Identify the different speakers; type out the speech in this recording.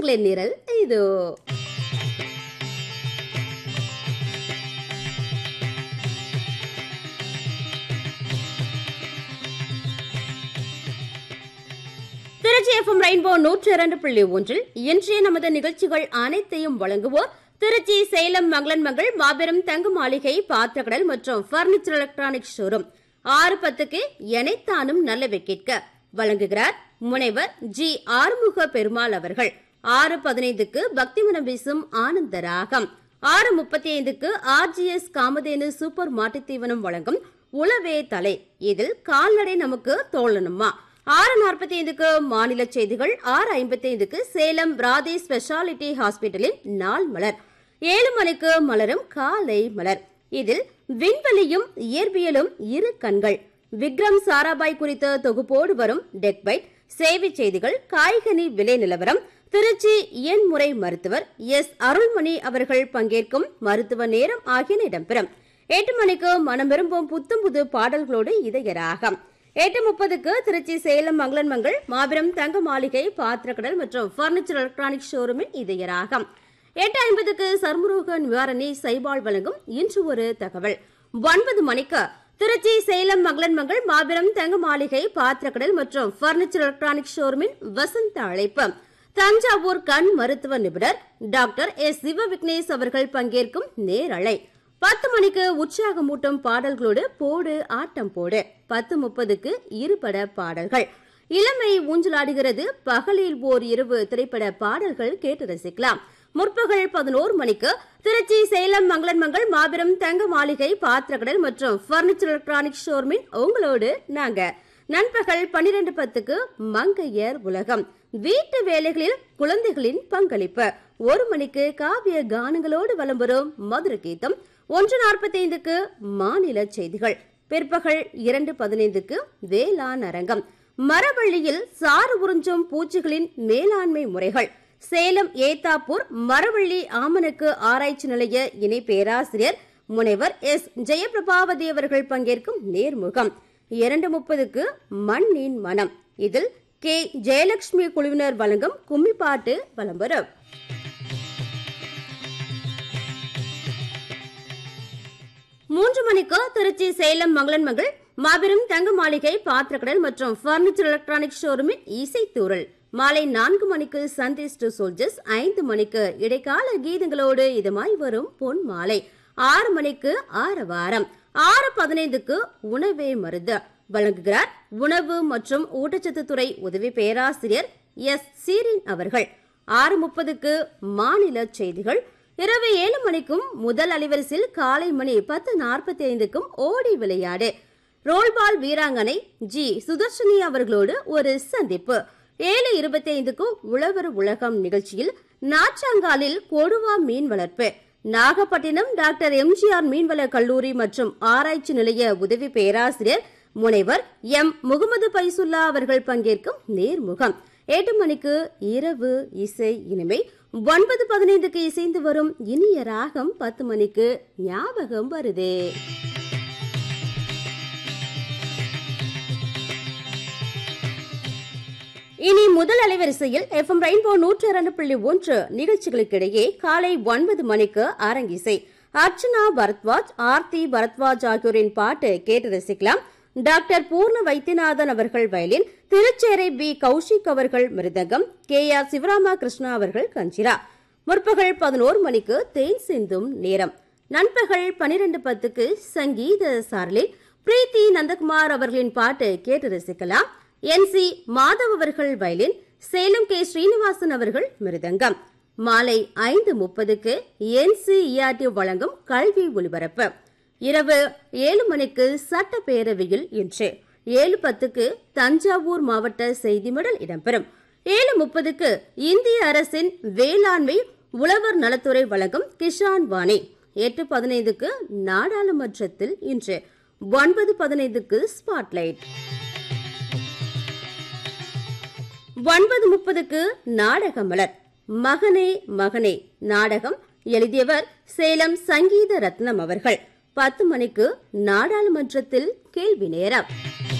Speaker 1: கவிதைகளின் நிரல் இதோ Trichy FM rainbow நூற்றி இரண்டு புள்ளி ஒன்றில் இன்றைய நமது நிகழ்ச்சிகள் அனைத்தையும் வழங்குவோர் திருச்சி சேலம் மங்களன் மங்கள் மாபெரும் தங்க மாளிகை பாத்திரக்கடல் மற்றும் பர்னிச்சர் எலக்ட்ரானிக் ஷோரூம் ஆறு பத்துக்கு எனைத்தானும் நல்லவை கேட்க வழங்குகிறார் முனைவர் ஜி ஆறுமுக பெருமாள் அவர்கள் ஆறு பதினைந்துக்கு பக்திமனம் வீசும் ஆனந்த ராகம் ஆறு முப்பத்தி ஐந்துக்கு ஆர்ஜிஎஸ் காமதேனு சூப்பர் மாட்டுத் தீவனம் வழங்கும் உளவே தலை இதில் கால்நடை நமக்கு தோழனுமா ஆறு நாற்பத்தி ஐந்துக்கு மாநில செய்திகள் ஆறு ஐம்பத்தி ஐந்துக்கு சேலம் ராதே ஸ்பெஷாலிட்டி ஹாஸ்பிட்டலின் நாள் மலர் ஏழு மணிக்கு மலரும் காலை மலர் இதில் விண்வெளியும் இயற்பியலும் இரு கண்கள் விக்ரம் சாராபாய் குறித்த தொகுப்போடு வரும் டெக்பைட் சேவை செய்திகள் காய்கனி விலை நிலவரம் திருச்சி எண்முறை மருத்துவர் எஸ் அருள்மணி அவர்கள் பங்கேற்கும் மருத்துவ நேரம் ஆகியன இடம்பெறும் எட்டு மணிக்கு மனம் விரும்பும் புத்தம் புது பாடல்களோடு இதயராகம் எட்டு முப்பதுக்கு திருச்சி சேலம் மங்களன் மங்கள் மாபெரும் தங்க மாளிகை பாத்திரக்கடல் மற்றும் பர்னிச்சர் எலக்ட்ரானிக் ஷோரூமின் இதயராகம் எட்டு ஐம்பதுக்கு சர்மரோக நிவாரணி சைபால் வழங்கும் இன்று ஒரு தகவல் ஒன்பது மணிக்கு திருச்சி சேலம் மங்களன் மங்கள் மாபெரும் தங்க மாளிகை பாத்திரக்கடல் மற்றும் பர்னிச்சர் எலக்ட்ரானிக் ஷோரூமின் வசந்த அழைப்பு தஞ்சாவூர் கண் மருத்துவ நிபுணர் டாக்டர் எஸ் சிவ விக்னேஷ் அவர்கள் பங்கேற்கும் நேரலை பத்து மணிக்கு உற்சாகமூட்டும் பாடல்களோடு போடு ஆட்டம் போடு பத்து முப்பதுக்கு இருபட பாடல்கள் இளமை ஊஞ்சலாடுகிறது பகலில் ஓர் இரவு திரைப்பட பாடல்கள் கேட்டு ரசிக்கலாம் முற்பகல் பதினோரு மணிக்கு திருச்சி சேலம் மங்களன் மங்கள் மாபெரும் தங்க மாளிகை பாத்திரக்கடல் மற்றும் பர்னிச்சர் எலக்ட்ரானிக் ஷோர்மின் உங்களோடு நாங்க நண்பகல் பன்னிரண்டு பத்துக்கு மங்கையர் உலகம் வீட்டு வேலைகளில் குழந்தைகளின் பங்களிப்பு ஒரு மணிக்கு காவிய கானங்களோடு வலம் வரும் மதுர கீதம் ஒன்று நாற்பத்தி ஐந்துக்கு மாநில செய்திகள் பிற்பகல் இரண்டு பதினைந்துக்கு வேளாண் அரங்கம் மரவள்ளியில் சாறு உறிஞ்சும் பூச்சிகளின் மேலாண்மை முறைகள் சேலம் ஏத்தாப்பூர் மரவள்ளி ஆமணக்கு ஆராய்ச்சி நிலைய இணை பேராசிரியர் முனைவர் எஸ் ஜெயபிரபாவதி அவர்கள் பங்கேற்கும் நேர்முகம் இரண்டு முப்பதுக்கு மண்ணின் மனம் இதில் கே ஜெயலட்சுமி குழுவினர் வழங்கும் கும்மிப்பாட்டு வலம் மூன்று மணிக்கு திருச்சி சேலம் மங்களன் மகள் மாபெரும் தங்க மாளிகை பாத்திரக்கடல் மற்றும் பர்னிச்சர் எலக்ட்ரானிக் ஷோரூமின் இசைத்தூரல் மாலை நான்கு மணிக்கு சந்தேஷ் டு சோல்ஜர்ஸ் ஐந்து மணிக்கு இடைக்கால கீதங்களோடு இதமாய் வரும் பொன் மாலை ஆறு மணிக்கு ஆறு வாரம் ஆறு பதினைந்துக்கு உணவே மருந்து வழங்குகிறார் உணவு மற்றும் ஊட்டச்சத்து துறை உதவி பேராசிரியர் எஸ் சீரின் அவர்கள் ஆறு முப்பதுக்கு மாநில செய்திகள் இரவு ஏழு மணிக்கும் முதல் அலைவரிசையில் காலை மணி பத்து நாற்பத்தி ஐந்துக்கும் ஓடி விளையாடு ரோல்பால் வீராங்கனை ஜி சுதர்ஷினி அவர்களோடு ஒரு சந்திப்பு ஏழு இருபத்தி ஐந்துக்கு உழவர் உலகம் நிகழ்ச்சியில் நாச்சாங்காலில் கொடுவா மீன் வளர்ப்பு நாகப்பட்டினம் டாக்டர் எம்ஜிஆர் மீன்வள கல்லூரி மற்றும் ஆராய்ச்சி நிலைய உதவி பேராசிரியர் முனைவர் எம் முகமது பைசுல்லா அவர்கள் பங்கேற்கும் நேர்முகம் எட்டு மணிக்கு இரவு இசை இனிமை ஒன்பது பதினைந்துக்கு இசைந்து வரும் இனிய ராகம் பத்து மணிக்கு ஞாபகம் வருதே இனி முதல் அலைவரிசையில் எஃப்எம் ரெயின்போ நூற்றி இரண்டு புள்ளி ஒன்று நிகழ்ச்சிகளுக்கிடையே காலை ஒன்பது மணிக்கு அரங்கிசை அர்ச்சனா பரத்வாஜ் ஆர்த்தி பரத்வாஜ் ஆகியோரின் பாட்டு கேட்டு ரசிக்கலாம் டாக்டர் பூர்ண வைத்தியநாதன் அவர்கள் வயலின் திருச்சேரை பி கௌஷிக் அவர்கள் மிருதங்கம் கே ஆர் சிவராமா கிருஷ்ணா அவர்கள் கஞ்சிரா முற்பகல் பதினோரு மணிக்கு தேன் சிந்தும் நேரம் நண்பகல் பனிரெண்டு பத்துக்கு சங்கீத சாரலில் பிரீத்தி நந்தகுமார் அவர்களின் பாட்டு கேட்டு ரசிக்கலாம் என் சி மாதவ் அவர்கள் வயலின் சேலம் கே ஸ்ரீனிவாசன் அவர்கள் மிருதங்கம் மாலை ஐந்து முப்பதுக்கு என்சிஇஆர்டி வழங்கும் கல்வி ஒலிபரப்பு இரவு ஏழு மணிக்கு சட்டப்பேரவையில் இன்று ஏழு பத்துக்கு தஞ்சாவூர் மாவட்ட செய்திமடல் இடம்பெறும் ஏழு முப்பதுக்கு இந்திய அரசின் வேளாண்மை உழவர் நலத்துறை வழங்கும் கிஷான் வாணி எட்டு பதினைந்துக்கு நாடாளுமன்றத்தில் இன்று ஒன்பது பதினைந்துக்கு ஸ்பாட்லைட் ஒன்பது முப்பதுக்கு நாடக மலர் மகனே மகனே நாடகம் எழுதியவர் சேலம் சங்கீத ரத்னம் அவர்கள் பத்து மணிக்கு நாடாளுமன்றத்தில் கேள்வி நேரம்